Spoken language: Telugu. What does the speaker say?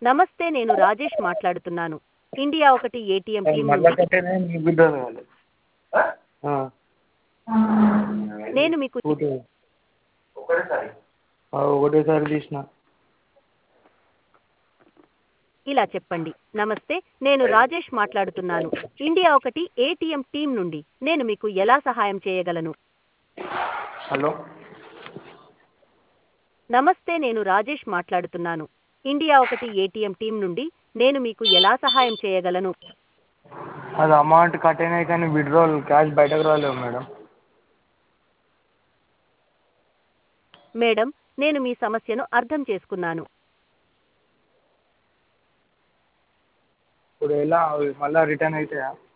నమస్తే నేను రాజేష్ మాట్లాడుతున్నాను ఇండియా ఒకటి ఏటీఎం టీం మళ్ళా నుండి కట్టేనే నీకు విత్డ్రా కావాలి ఆ. నేను మీకు ఫోటో ఆ, ఒకటేసారి తీసిన ఇలా చెప్పండి నమస్తే నేను రాజేష్ మాట్లాడుతున్నాను ఇండియా ఒకటి ఏటీఎం టీం నుండి నేను మీకు ఎలా సహాయం చేయగలను హలో నమస్తే నేను రాజేష్ మాట్లాడుతున్నాను ఇండియా ఒకటి ఏటీఎం టీం నుండి నేను మీకు ఎలా సహాయం చేయగలను అది అమౌంట్ కట్ అయినాయి కానీ విత్డ్రాల్ క్యాష్ బయటకు రాలేదు మేడం మేడం నేను మీ సమస్యను అర్థం చేసుకున్నాను ఇప్పుడు ఎలా అవి మళ్ళీ రిటర్న్ అవుతాయా